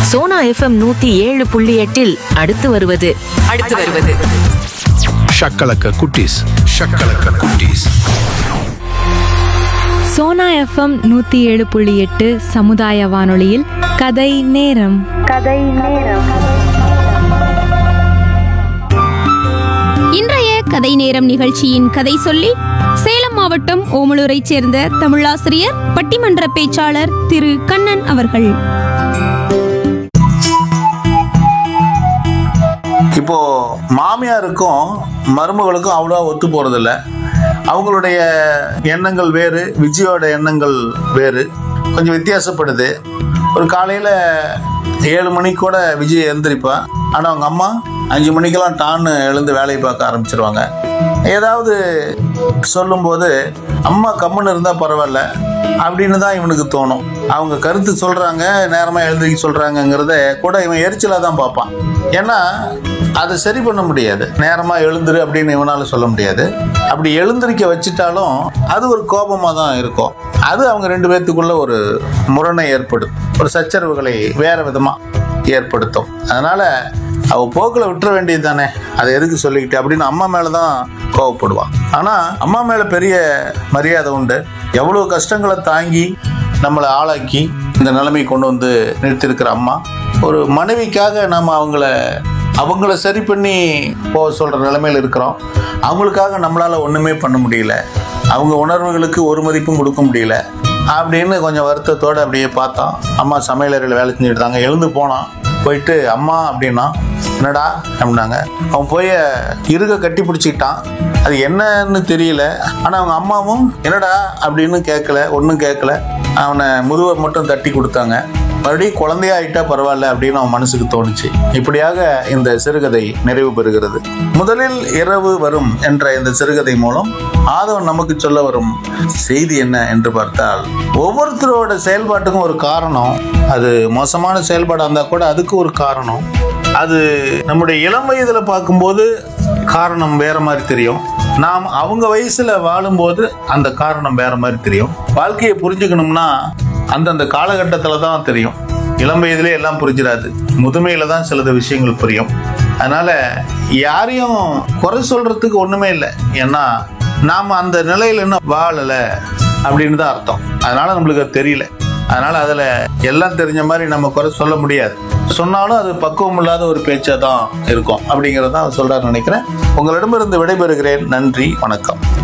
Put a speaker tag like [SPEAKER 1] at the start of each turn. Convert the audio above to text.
[SPEAKER 1] Sona FM நூத்தி ஏழு புள்ளி எட்டில் அடுத்து வருவது
[SPEAKER 2] அடுத்து வருவது
[SPEAKER 3] ஷக்கலக்க குட்டீஸ் ஷக்கலக்க குட்டீஸ்
[SPEAKER 4] சோனா எஃப்எம் நூற்றி ஏழு புள்ளி எட்டு சமுதாய வானொலியில் கதை நேரம்
[SPEAKER 5] இன்றைய கதை நேரம் நிகழ்ச்சியின் கதை சொல்லி சேலம் மாவட்டம் ஓமலூரைச் சேர்ந்த தமிழாசிரியர் பட்டிமன்ற பேச்சாளர் திரு கண்ணன் அவர்கள்
[SPEAKER 6] இப்போ மாமியாருக்கும் மருமகளுக்கும் அவ்வளோ ஒத்து போறதில்ல அவங்களுடைய எண்ணங்கள் வேறு விஜயோட எண்ணங்கள் வேறு கொஞ்சம் வித்தியாசப்படுது ஒரு காலையில் ஏழு மணிக்கு கூட விஜய் எழுந்திரிப்பா ஆனால் அவங்க அம்மா அஞ்சு மணிக்கெல்லாம் டான்னு எழுந்து வேலையை பார்க்க ஆரம்பிச்சிருவாங்க ஏதாவது சொல்லும்போது அம்மா கம்முன்னு இருந்தால் பரவாயில்ல அப்படின்னு தான் இவனுக்கு தோணும் அவங்க கருத்து சொல்கிறாங்க நேரமாக எழுந்திரிக்க சொல்கிறாங்கங்கிறத கூட இவன் எரிச்சலாக தான் பார்ப்பான் ஏன்னா அதை சரி பண்ண முடியாது நேரமாக எழுந்துரு அப்படின்னு இவனால் சொல்ல முடியாது அப்படி எழுந்திருக்க வச்சுட்டாலும் அது ஒரு கோபமாக தான் இருக்கும் அது அவங்க ரெண்டு பேர்த்துக்குள்ள ஒரு முரணை ஏற்படுத்தும் ஒரு சச்சரவுகளை வேற விதமாக ஏற்படுத்தும் அதனால அவ போக்கில் விட்டுற வேண்டியது தானே அதை எதுக்கு சொல்லிக்கிட்டு அப்படின்னு அம்மா மேலே தான் கோவப்படுவான் ஆனால் அம்மா மேலே பெரிய மரியாதை உண்டு எவ்வளோ கஷ்டங்களை தாங்கி நம்மளை ஆளாக்கி இந்த நிலைமை கொண்டு வந்து நிறுத்தியிருக்கிற அம்மா ஒரு மனைவிக்காக நம்ம அவங்கள அவங்கள சரி பண்ணி போக சொல்கிற நிலைமையில் இருக்கிறோம் அவங்களுக்காக நம்மளால் ஒன்றுமே பண்ண முடியல அவங்க உணர்வுகளுக்கு ஒரு மதிப்பும் கொடுக்க முடியல அப்படின்னு கொஞ்சம் வருத்தத்தோடு அப்படியே பார்த்தோம் அம்மா சமையலறையில் வேலை செஞ்சுட்டு இருந்தாங்க எழுந்து போனான் போயிட்டு அம்மா அப்படின்னா என்னடா அப்படின்னாங்க அவன் போய் இருக கட்டி பிடிச்சிக்கிட்டான் அது என்னன்னு தெரியல ஆனால் அவங்க அம்மாவும் என்னடா அப்படின்னு கேட்கல ஒன்றும் கேட்கல அவனை முதுவை மட்டும் தட்டி கொடுத்தாங்க மறுபடியும் குழந்தையா ஆயிட்டா பரவாயில்ல அப்படின்னு அவன் மனசுக்கு தோணுச்சு இப்படியாக இந்த சிறுகதை நிறைவு பெறுகிறது முதலில் இரவு வரும் என்ற இந்த சிறுகதை மூலம் ஆதவன் நமக்கு சொல்ல வரும் செய்தி என்ன என்று பார்த்தால் ஒவ்வொருத்தரோட செயல்பாட்டுக்கும் ஒரு காரணம் அது மோசமான செயல்பாடாக இருந்தால் கூட அதுக்கு ஒரு காரணம் அது நம்முடைய இளம் வயதுல பார்க்கும்போது காரணம் வேற மாதிரி தெரியும் நாம் அவங்க வயசுல வாழும்போது அந்த காரணம் வேற மாதிரி தெரியும் வாழ்க்கையை புரிஞ்சுக்கணும்னா அந்தந்த காலகட்டத்தில் தான் தெரியும் இளம் வயதிலே எல்லாம் புரிஞ்சிடாது முதுமையில தான் சிலது விஷயங்கள் புரியும் அதனால யாரையும் குறை சொல்றதுக்கு ஒண்ணுமே இல்லை ஏன்னா நாம அந்த நிலையில இன்னும் வாழல அப்படின்னு தான் அர்த்தம் அதனால நம்மளுக்கு அது தெரியல அதனால அதுல எல்லாம் தெரிஞ்ச மாதிரி நம்ம குறை சொல்ல முடியாது சொன்னாலும் அது பக்குவம் இல்லாத ஒரு பேச்சா தான் இருக்கும் அப்படிங்கறத தான் சொல்றாரு நினைக்கிறேன் உங்களிடமிருந்து விடைபெறுகிறேன் நன்றி வணக்கம்